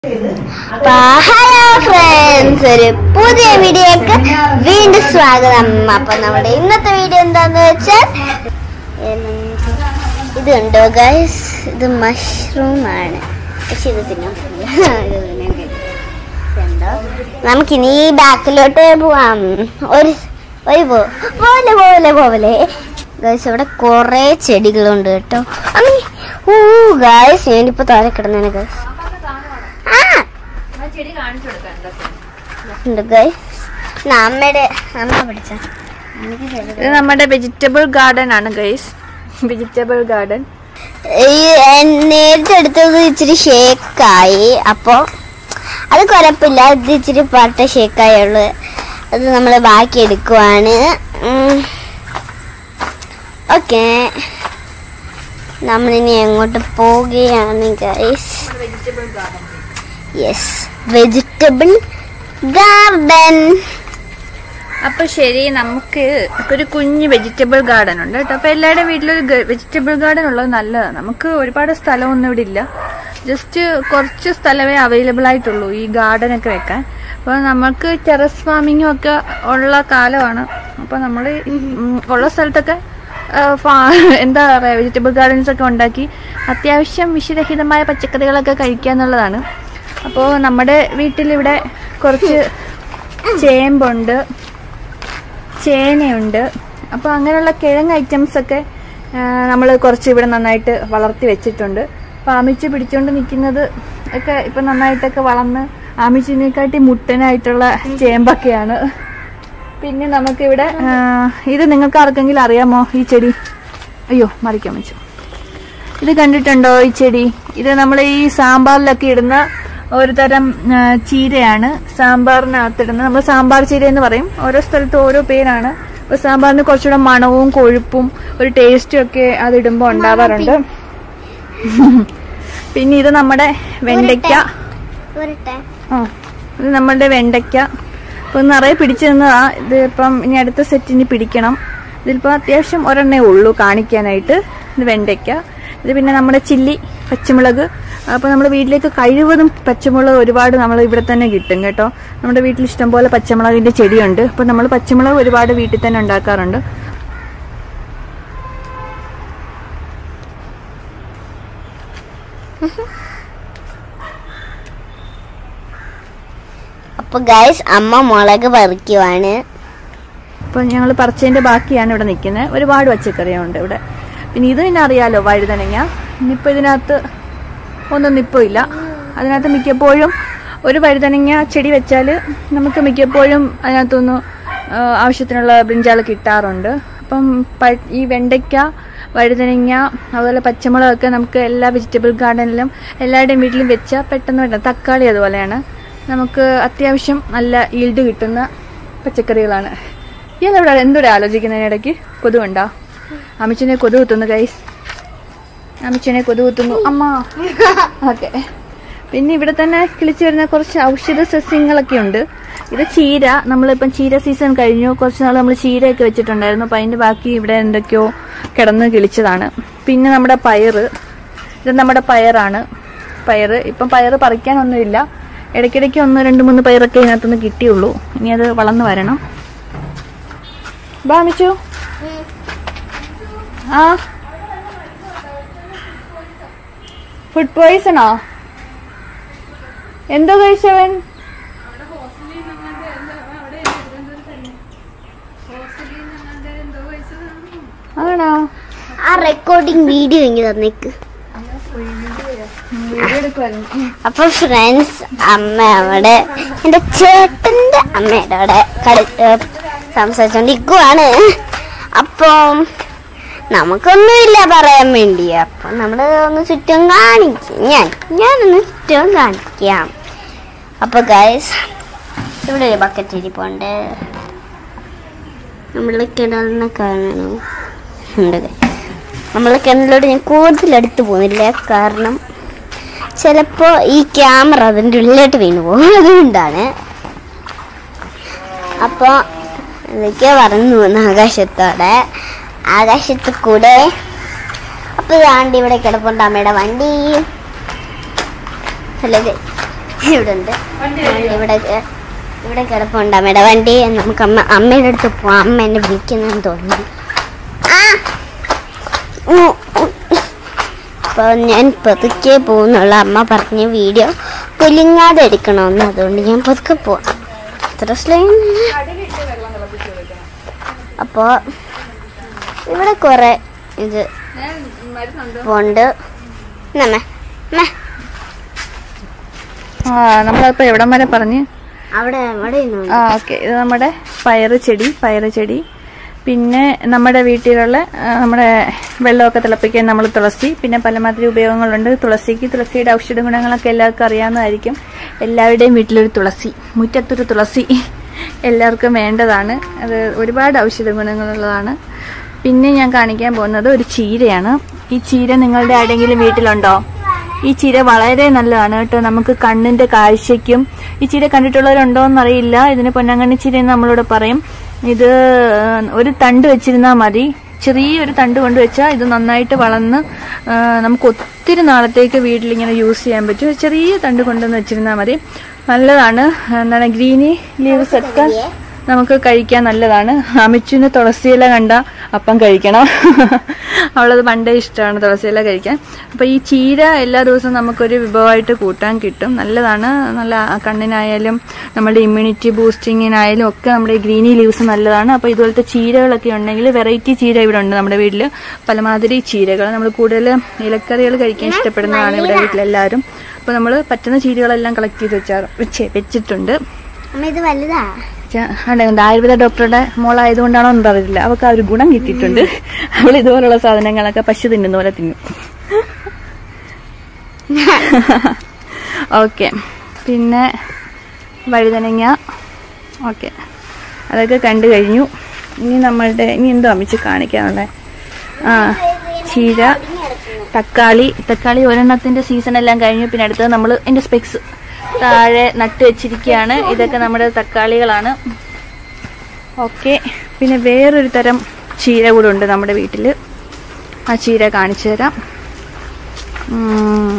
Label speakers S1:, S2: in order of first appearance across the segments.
S1: Hello friends ഒരു പുതിയ വീഡിയോക്ക് വീണ്ടും സ്വാഗതം അപ്പൊ നമ്മുടെ ഇന്നത്തെ വീഡിയോ എന്താന്ന് വെച്ചാൽ ഉം, ഇത് കണ്ടോ ഗൈസ് ഇത് മഷ്റൂം ആണ് പക്ഷെ ഇത് തിന്നാൻ പറ്റില്ല. ഇത് തിന്നാൻ കഴിയില്ല. ഇതുണ്ടോ? നമുക്കിനി ബാക്കിലോട്ട് പോവാം ഒരു ഒരു പോ പോലെ പോലെ പോലെ ഗൈസ് ഇവിടെ കുറെ ചെടികളുണ്ട് കേട്ടോ അമ്മേ, ഓ ഗൈസ് ഞാനിപ്പോ താഴെ കിടന്നേനെ ഗൈസ് ആ
S2: ചെടി കാണിച്ചു കൊടുക്കാം എന്താ
S1: ഉണ്ട് ഗൈസ് അമ്മയുടെ അമ്മ പിടിച്ച എനിക്ക് ചെറുത്.
S2: ഇത് നമ്മുടെ വെജിറ്റബിൾ ഗാർഡൻ ആണ് ഗൈസ് വെജിറ്റബിൾ ഗാർഡൻ
S1: ഈ എ- നേരത്തെ എടുത്തത് ഇച്ചിരി ഷേക്കായി അപ്പോ അത് കുഴപ്പമില്ല ഇത് ഇച്ചിരി പാട്ട ഷേക്കായുള്ളു അത് നമ്മൾ ബാക്കി എടുക്കുവാണ് ഓക്കെ നമ്മളിനി എങ്ങോട്ട് പോവുകയാണ് guys
S2: vegetable garden
S1: yes vegetable garden
S2: അപ്പൊ ശരി നമുക്ക് ഒരു കുഞ്ഞ് വെജിറ്റബിൾ ഗാർഡൻ ഉണ്ട് കേട്ടോ അപ്പൊ എല്ലാവരുടെ വീട്ടിലൊരു വെജിറ്റബിൾ ഗാർഡൻ ഉള്ളത് നല്ലതാണ് നമുക്ക് ഒരുപാട് സ്ഥലമൊന്നും ഇവിടെ ഇല്ല ജസ്റ്റ് കുറച്ച് സ്ഥലമേ അവൈലബിൾ ആയിട്ടുള്ളൂ ഈ ഗാർഡൻ ഒക്കെ വെക്കാൻ അപ്പോൾ നമുക്ക് ടെറസ് ഫാമിങ്ങും ഒക്കെ ഉള്ള കാലമാണ് അപ്പോൾ നമ്മൾ ഉള്ള സ്ഥലത്തൊക്കെ ആ, ഫാ- എന്താ പറയുക വെജിറ്റബിൾ ഗാർഡൻസ് ഒക്കെ ഉണ്ടാക്കി അത്യാവശ്യം വിഷരഹിതമായ പച്ചക്കറികളൊക്കെ കഴിക്കുക എന്നുള്ളതാണ് അപ്പോൾ നമ്മുടെ വീട്ടിലിവിടെ കുറച്ച് ചേമ്പുണ്ട് ചേനയുണ്ട് അപ്പോൾ അങ്ങനെയുള്ള കിഴങ്ങ് ഐറ്റംസ് ഒക്കെ നമ്മൾ കുറച്ച് ഇവിടെ നന്നായിട്ട് വളർത്തി വെച്ചിട്ടുണ്ട് അപ്പോൾ ആമിച്ച് പിടിച്ചുകൊണ്ട് നിൽക്കുന്നത് ഒക്കെ ഇപ്പം നന്നായിട്ടൊക്കെ വളർന്ന് ആമിച്ചിനെക്കാട്ടി മുട്ടനായിട്ടുള്ള ചേമ്പൊക്കെയാണ് പിന്നെ നമുക്കിവിടെ ആ, ഇത് നിങ്ങൾക്ക് ആർക്കെങ്കിലും അറിയാമോ ഈ ചെടി അയ്യോ മറിക്കാൻ വെച്ചു ഇത് കണ്ടിട്ടുണ്ടോ ഈ ചെടി ഇത് നമ്മൾ ഈ സാമ്പാറിലൊക്കെ ഇടുന്ന ഒരു തരം ആ, ചീരയാണ് സാമ്പാറിനകത്തിടുന്ന നമ്മൾ സാമ്പാർ ചീര എന്ന് പറയും ഓരോ സ്ഥലത്ത് ഓരോ പേരാണ് അപ്പൊ സാമ്പാറിന് കുറച്ചുകൂടെ മണവും കൊഴുപ്പും ഒരു ടേസ്റ്റും ഒക്കെ അതിടുമ്പോൾ ഉണ്ടാവാറുണ്ട് പിന്നെ ഇത് നമ്മുടെ വെണ്ടയ്ക്ക
S1: പോരട്ടെ
S2: ആ ഇത് നമ്മളുടെ വെണ്ടയ്ക്ക ഇപ്പൊ നിറയെ പിടിച്ചു നിന്നതാ ഇത് ഇപ്പം ഇനി അടുത്ത സെറ്റിന് പിടിക്കണം ഇതിലിപ്പോ അത്യാവശ്യം ഒരെണ്ണേ ഉള്ളൂ കാണിക്കാനായിട്ട് ഇത് വെണ്ടയ്ക്ക ഇത് പിന്നെ നമ്മുടെ ചില്ലി പച്ചമുളക് അപ്പൊ നമ്മുടെ വീട്ടിലേക്ക് കഴിവതും പച്ചമുളക് ഒരുപാട് നമ്മൾ ഇവിടെ തന്നെ കിട്ടും കേട്ടോ നമ്മുടെ വീട്ടിൽ ഇഷ്ടംപോലെ പച്ചമുളകിന്റെ ചെടിയുണ്ട് അപ്പൊ നമ്മൾ പച്ചമുളക് ഒരുപാട് വീട്ടിൽ തന്നെ ഉണ്ടാക്കാറുണ്ട്
S1: അപ്പൊ ഗൈസ് അമ്മ മുളക് പറിക്കുവാണ്
S2: ഇപ്പൊ ഞങ്ങൾ പറിച്ചതിന്റെ ബാക്കിയാണ് ഇവിടെ നിൽക്കുന്നത് ഒരുപാട് പച്ചക്കറിയുണ്ട് ഇവിടെ പിന്നെ ഇത് പിന്നെ അറിയാലോ വഴുതനങ്ങ ഇനിയിപ്പോ ഇതിനകത്ത് ഒന്നും ഇപ്പൊ ഇല്ല അതിനകത്ത് മിക്കപ്പോഴും ഒരു വഴുതനങ്ങ ചെടി വെച്ചാൽ നമുക്ക് മിക്കപ്പോഴും അതിനകത്തുനിന്ന് ആ, ആവശ്യത്തിനുള്ള ബ്രിഞ്ചാൾ കിട്ടാറുണ്ട് അപ്പം പ- ഈ വെണ്ടയ്ക്ക വഴുതനങ്ങ അതുപോലെ പച്ചമുളകൊക്കെ നമുക്ക് എല്ലാ വെജിറ്റബിൾ ഗാർഡനിലും എല്ലാവരുടെയും വീട്ടിലും വെച്ചാൽ പെട്ടെന്ന് വേണ്ട തക്കാളി അതുപോലെയാണ് നമുക്ക് അത്യാവശ്യം നല്ല ഈൽഡ് കിട്ടുന്ന പച്ചക്കറികളാണ് ഇയാളെവിടെ എന്തോടെ ആലോചിക്കുന്നതിനിടയ്ക്ക് കൊതുകുണ്ടോ അമിച്ചനെ കൊതു കുത്തുന്നു ഗൈസ് അമിച്ചനെ കൊതു കുത്തുന്നു അമ്മ ഓക്കെ പിന്നെ ഇവിടെ തന്നെ കിളിച്ചു വരുന്ന കുറച്ച് ഔഷധ സസ്യങ്ങളൊക്കെ ഉണ്ട് ഇത് ചീര നമ്മളിപ്പം ചീര സീസൺ കഴിഞ്ഞു കുറച്ച് നാൾ നമ്മൾ ചീരയൊക്കെ വെച്ചിട്ടുണ്ടായിരുന്നു അപ്പം അതിന്റെ ബാക്കി ഇവിടെ എന്തൊക്കെയോ കിടന്ന് കിളിച്ചതാണ് പിന്നെ നമ്മുടെ പയറ് ഇത് നമ്മുടെ പയറാണ് പയറ് ഇപ്പം പയറ് പറിക്കാനൊന്നുമില്ല ഇടയ്ക്കിടയ്ക്ക് ഒന്ന് രണ്ട് മൂന്ന് പയറൊക്കെ ഇതിനകത്തുനിന്ന് കിട്ടിയുള്ളൂ ഇനി അത് വളർന്നു വരണം ബാ മിച്ചു ആ ഫുഡ് പോയിസണോ എന്തോ കഴിച്ചവൻ ആണോ
S1: ആ റെക്കോർഡിംഗ് വീഡിയോ എങ്കിൽ തന്നേക്ക്
S2: വീഡിയോ എടുക്കുമായിരുന്നു
S1: അപ്പൊ ഫ്രണ്ട്സ് അമ്മ അവിടെ എന്റെ ചേട്ടന്റെ അമ്മയുടെ അവിടെ കളി സംസാരിച്ചോണ്ടിരിക്കുവാണ് അപ്പം നമുക്കൊന്നുമില്ല പറയാൻ വേണ്ടി അപ്പൊ നമ്മള് ഒന്ന് ചുറ്റും കാണിക്കും ഞാൻ ഞാനൊന്ന് ചുറ്റും കാണിക്കാം അപ്പൊ ഗൈസ് ഇവിടെ ഒരു ബക്കറ്റ് ഇരിപ്പുണ്ട് നമ്മളെ കിണറിനെ കാണണോ ഉണ്ട് നമ്മളെ കിണറിലോട്ട് ഞാൻ കൂടുതൽ അടുത്ത് പോകുന്നില്ല കാരണം ചിലപ്പോ ഈ ക്യാമറ അതിൻ്റെ ഉള്ളിലോട്ട് വീണു പോകും അതുകൊണ്ടാണ് അപ്പോൾ എന്തൊക്കെയോ പറന്നു പോകുന്നു ആകാശത്തോടെ ആകാശത്ത് കൂടെ അപ്പൊ ഇതാണ്ട് ഇവിടെ കിടപ്പുണ്ട് അമ്മയുടെ വണ്ടി ഹലോ ഇവിടെ ഉണ്ട് ഇവിടെ ഇവിടെ കിടപ്പുണ്ട് അമ്മയുടെ വണ്ടി നമുക്ക് അമ്മ അമ്മയുടെ അടുത്ത് പോവാം അമ്മ എന്നെ വിളിക്കുന്നെന്ന് തോന്നുന്നു ആ ഉ, ഉ. അപ്പൊ ഞാൻ പതുക്കെ പോകുന്നുള്ള അമ്മ പറഞ്ഞ വീഡിയോ കുലുങ്ങാതെ എടുക്കണമെന്ന് അതുകൊണ്ട് ഞാൻ പതുക്കെ പോവാം അത്ര സ്ലൈം അപ്പോൾ ഇവിടെ കുറെ ഇത് ഉണ്ട് നമ്മ അമ്മ,
S2: ആ നമ്മളിപ്പോ എവിടം വരെ പറഞ്ഞ്
S1: അവിടെ അവിടെ ഇരുന്നോ.
S2: ആ ഓക്കെ ഇത് നമ്മുടെ പയറ് ചെടി പയറ് ചെടി പിന്നെ നമ്മുടെ വീട്ടിലുള്ള ആ, നമ്മുടെ വെള്ളമൊക്കെ തിളപ്പിക്കാൻ നമ്മൾ തുളസി പിന്നെ പലമാതിരി ഉപയോഗങ്ങളുണ്ട് തുളസിക്ക് തുളസിയുടെ ഔഷധ ഗുണങ്ങളൊക്കെ എല്ലാവർക്കും അറിയാവുന്നതായിരിക്കും എല്ലാവരുടെയും വീട്ടിലൊരു തുളസി മുറ്റത്തൊരു തുളസി എല്ലാവർക്കും വേണ്ടതാണ് അത് ഒരുപാട് ഔഷധ ഗുണങ്ങളുള്ളതാണ് പിന്നെ ഞാൻ കാണിക്കാൻ പോകുന്നത് ഒരു ചീരയാണ് ഈ ചീര നിങ്ങളുടെ ആരുടെങ്കിലും വീട്ടിലുണ്ടോ ഈ ചീര വളരെ നല്ലതാണ് കേട്ടോ നമുക്ക് കണ്ണിന്റെ കാഴ്ചയ്ക്കും ഈ ചീര കണ്ടിട്ടുള്ളവരുണ്ടോ എന്നറിയില്ല ഇതിന് പൊന്നാങ്കണ്ണി ചീര എന്ന് നമ്മളിവിടെ പറയും ഇത് ഒരു തണ്ട് വെച്ചിരുന്നാൽ മതി ചെറിയൊരു തണ്ട് കൊണ്ട് വെച്ചാൽ ഇത് നന്നായിട്ട് വളർന്ന് ആ, നമുക്ക് ഒത്തിരി നാളത്തേക്ക് വീട്ടിലിങ്ങനെ യൂസ് ചെയ്യാൻ പറ്റും ചെറിയ തണ്ട് കൊണ്ടുവന്ന് വെച്ചിരുന്നാൽ മതി നല്ലതാണ് എന്താണ് ഗ്രീനി ലീവ്സ് ഒക്കെ നമുക്ക് കഴിക്കാൻ നല്ലതാണ് അമിച്ചുവിന് തുളസിയില കണ്ട അപ്പം കഴിക്കണം അവളത് പണ്ടേ ഇഷ്ടമാണ് തുളസിയില കഴിക്കാൻ അപ്പൊ ഈ ചീര എല്ലാ ദിവസവും നമുക്കൊരു വിഭവമായിട്ട് കൂട്ടാൻ കിട്ടും നല്ലതാണ് നല്ല കണ്ണിനായാലും നമ്മുടെ ഇമ്മ്യൂണിറ്റി ബൂസ്റ്റിങ്ങിനായാലും ഒക്കെ നമ്മുടെ ഈ ഗ്രീനി ലീവ്സ് നല്ലതാണ് അപ്പൊ ഇതുപോലത്തെ ചീരകളൊക്കെ ഉണ്ടെങ്കിൽ വെറൈറ്റി ചീര ഇവിടെ ഉണ്ട് നമ്മുടെ വീട്ടിൽ പലമാതിരി ചീരകൾ നമ്മൾ കൂടുതൽ ഇലക്കറികൾ കഴിക്കാൻ ഇഷ്ടപ്പെടുന്നതാണ് ഇവിടെ വീട്ടിലെല്ലാവരും അപ്പൊ നമ്മൾ പറ്റുന്ന ചീരകളെല്ലാം കളക്ട് ചെയ്ത് വെച്ചാ വെച്ച് വെച്ചിട്ടുണ്ട്
S1: അമ്മ ഇത് വലുതാ
S2: ച- അവിടെ ഉണ്ട്. ആയുർവേദ ഡോക്ടറുടെ മോളായതുകൊണ്ടാണോ എന്ന് അറിയില്ല അവൾക്ക് ആ ഒരു ഗുണം കിട്ടിയിട്ടുണ്ട് അവൾ ഇതുപോലുള്ള സാധനങ്ങളൊക്കെ പശു തിന്നുന്ന പോലെ തിന്നും ഓക്കെ പിന്നെ വഴുതനങ്ങ ഓക്കെ അതൊക്കെ കണ്ടു കഴിഞ്ഞു ഇനി നമ്മളുടെ ഇനി എന്തോ അമ്മിച്ച് കാണിക്കാനുള്ളത് ആ ചീര തക്കാളി തക്കാളി ഒരെണ്ണത്തിന്റെ സീസൺ എല്ലാം കഴിഞ്ഞു പിന്നെ അടുത്തത് നമ്മൾ എൻ്റെ സ്പെക്സ് താഴെ നട്ട് വെച്ചിരിക്കുകയാണ് ഇതൊക്കെ നമ്മുടെ തക്കാളികളാണ് ഓക്കെ പിന്നെ വേറൊരു തരം ചീര കൂടെ ഉണ്ട് നമ്മുടെ വീട്ടിൽ ആ ചീര കാണിച്ചു തരാം ഉം.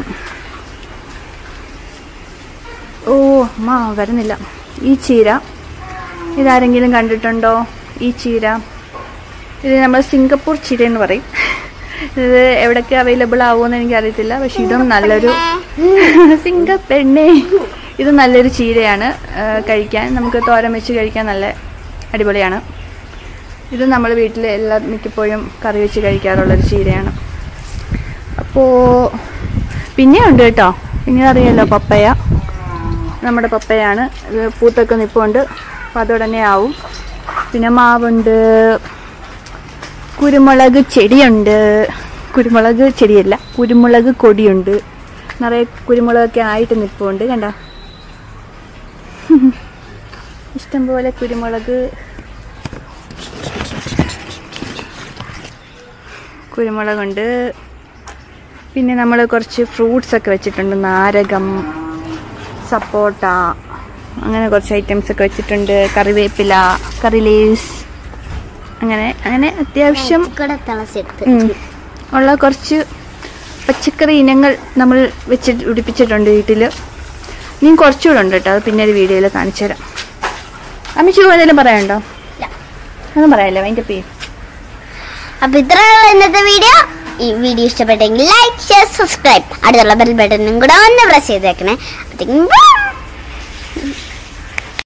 S2: ഓ അമ്മ വരുന്നില്ല ഈ ചീര ഇതാരെങ്കിലും കണ്ടിട്ടുണ്ടോ ഈ ചീര ഇത് നമ്മൾ സിംഗപ്പൂർ ചീര എന്ന് പറയും ഇത് എവിടൊക്കെ അവൈലബിൾ ആവുമെന്ന് എനിക്ക് അറിയത്തില്ല പക്ഷെ ഇതും നല്ലൊരു സിംഗപ്പെണ്ണേ ഇത് നല്ലൊരു ചീരയാണ് ആ, കഴിക്കാൻ നമുക്ക് തോരൻ വെച്ച് കഴിക്കാൻ നല്ല അടിപൊളിയാണ് ഇത് നമ്മൾ വീട്ടിൽ എല്ലാ മിക്കപ്പോഴും കറി വെച്ച് കഴിക്കാറുള്ളൊരു ചീരയാണ് അപ്പോൾ പിന്നെ ഉണ്ട് കേട്ടോ പിന്നെ അറിയാലോ പപ്പയ നമ്മുടെ പപ്പയാണ് ഇത് പൂത്തൊക്കെ നിൽപ്പുണ്ട് അപ്പം അതുടനെ ആവും പിന്നെ മാവുണ്ട് കുരുമുളക് ചെടിയുണ്ട് കുരുമുളക് ചെടിയല്ല കുരുമുളക് കൊടിയുണ്ട് നിറയെ കുരുമുളകൊക്കെ ആയിട്ട് നിൽപ്പുണ്ട് കണ്ട ഇഷ്ടംപോലെ കുരുമുളക് കുരുമുളകുണ്ട് പിന്നെ നമ്മൾ കുറച്ച് ഫ്രൂട്ട്സ് ഒക്കെ വെച്ചിട്ടുണ്ട് നാരകം സപ്പോട്ട അങ്ങനെ കുറച്ച് ഐറ്റംസ് ഒക്കെ വെച്ചിട്ടുണ്ട് കറിവേപ്പില കറി ലീവ്സ് അങ്ങനെ അങ്ങനെ അത്യാവശ്യം
S1: കൂടെ തിളച്ചെടുത്ത്
S2: ഉം, ഉള്ള കുറച്ച് പച്ചക്കറി ഇനങ്ങൾ നമ്മൾ വെച്ച് പിടിപ്പിച്ചിട്ടുണ്ട് വീട്ടിൽ ഇനിയും കുറച്ചുകൂടെ ഉണ്ട് കേട്ടോ അത് പിന്നെ ഒരു വീഡിയോയിൽ കാണിച്ചു തരാം അമ്മിച്ചു എന്തെങ്കിലും പറയാനുണ്ടോ
S1: ഇല്ല.
S2: ഒന്നും പറയാനില്ല അതിൻ്റെ പേര്
S1: അപ്പൊ ഇത്രയുള്ള ഇന്നത്തെ വീഡിയോ ഈ വീഡിയോ ഇഷ്ടപ്പെട്ടെങ്കിൽ ലൈക്ക് ഷെയർ സബ്സ്ക്രൈബ് അടുത്തുള്ള ബെൽ ബട്ടണും കൂടെ ഒന്ന് പ്രസ് ചെയ്തേക്കണേ അപ്പോഴത്തേക്കും bye.